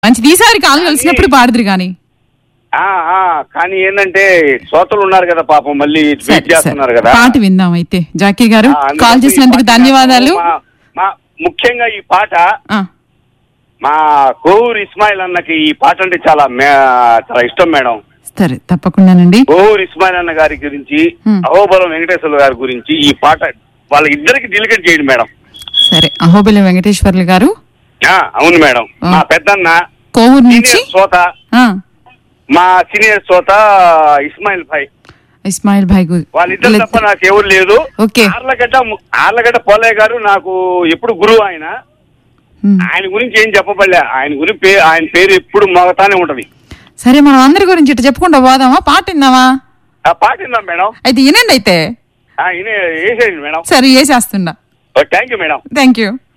మంచిది ఈసారి కాలు కలిసినప్పుడు పాడుదురు గాని ఆ, ఆ, కానీ ఏంటంటే శ్రోతలు ఉన్నారు కదా పాపం మళ్ళీ సరే, వెయిట్ చేస్తున్నారు సరే. కదా పాట విందాం అయితే జాకీ గారు ఆ, అందుకని కాల్ ఈ చేసినందుకు పాట ధన్యవాదాలు మా- మా- ముఖ్యంగా ఈ పాట ఆ, మా కోవూరు ఇస్మాయిల్ అన్నకి ఈ పాట అంటే చాలా మే- చాలా ఇష్టం మేడం సరే తప్పకుండానండి కోవూరు ఇస్మాయిల్ అన్న గారి గురించి హ్మ్. అహోబలం వెంకటేశ్వర గారి గురించి ఈ పాట వాళ్ళ ఇద్దరికి డెలికేట్ చేయండి మేడం సరే అహోబిల వెంకటేశ్వర్లు గారు ఆ, అవును మేడం ఆ. మా పెద్దన్న కోవూరు నుంచి సీనియర్ శ్రోత ఆ, మా సీనియర్ శ్రోత ఇస్మాయిల్ భాయ్ ఇస్మాయిల్ భాయ్ గు- వాళ్ళిద్దరు తప్ప వీళ్ళిద్దరు- నాకు ఎవరు లేదు ఓకే. ఆర్లగడ్డ ఆర్లగడ్డ పోలయ్య గారు నాకు ఎప్పుడు గురువు ఆయన ఉమ్. ఆయన గురించి ఏం చెప్పబడలే ఆయన గురించి పే- ఆయన పేరు ఎప్పుడు మోగతానే ఉంటది సరే మనం అందరి గురించి ఇటు చెప్పుకుంటా పోదామా పాట విందామా ఆ పాట విందాం మేడం అయితే వినండి అయితే ఆ, ఈయన వేసేయండి మేడం సరే వేసేస్తుండా thank you madam thank you